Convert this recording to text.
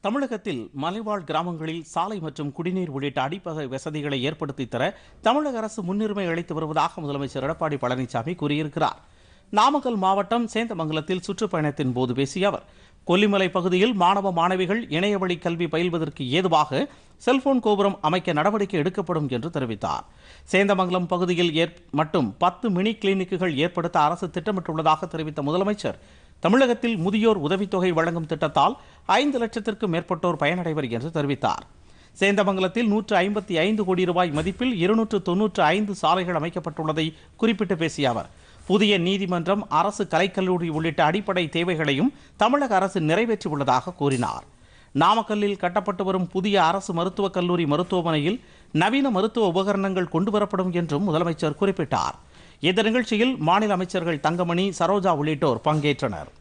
தமிழகத்தில் மலைவாழ் கிராமங்களில் சாலை மற்றும் குடிநீர் உள்ளிட்ட அடிப்படை வசதிகளை ஏற்படுத்தித் தர தமிழக அரசு முன்னுரிமை அளித்து வருவதாக முதலமைச்சர் எடப்பாடி பழனிசாமி கூறியிருக்கிறார் நாமக்கல் மாவட்டம் சேந்தமங்கலத்தில் சுற்றுப்பயணத்தின் போது பேசிய அவர் கொல்லிமலை பகுதியில் மாணவ மாணவிகள் இணையவழி கல்வி பயில்வதற்கு ஏதுவாக செல்போன் கோபுரம் அமைக்க நடவடிக்கை எடுக்கப்படும் என்று தெரிவித்தார் சேந்தமங்கலம் பகுதியில் ஏற்- மட்டும் பத்து மினி கிளினிக்குகள் ஏற்படுத்த அரசு திட்டமிட்டுள்ளதாக தெரிவித்த முதலமைச்சர் தமிழகத்தில் முதியோர் உதவித்தொகை வழங்கும் திட்டத்தால் ஐந்து லட்சத்திற்கும் மேற்பட்டோர் பயனடைவர் என்று தெரிவித்தார் சேந்தமங்கலத்தில் நூற்று ஐம்பத்தி ஐந்து கோடி ரூபாய் மதிப்பில் இருநூற்று தொன்னூற்று ஐந்து சாலைகள் அமைக்கப்பட்டுள்ளதை குறிப்பிட்டு பேசிய அவர் புதிய நீதிமன்றம் அரசு கலைக்கல்லூரி உள்ளிட்ட அடிப்படை தேவைகளையும் தமிழக அரசு நிறைவேற்றியுள்ளதாக கூறினார் நாமக்கல்லில் கட்டப்பட்டு வரும் புதிய அரசு மருத்துவக் கல்லூரி மருத்துவமனையில் நவீன மருத்துவ உபகரணங்கள் கொண்டுவரப்படும் என்றும் முதலமைச்சர் குறிப்பிட்டார் இந்த நிகழ்ச்சியில் மாநில அமைச்சர்கள் தங்கமணி சரோஜா உள்ளிட்டோர் பங்கேற்றனர்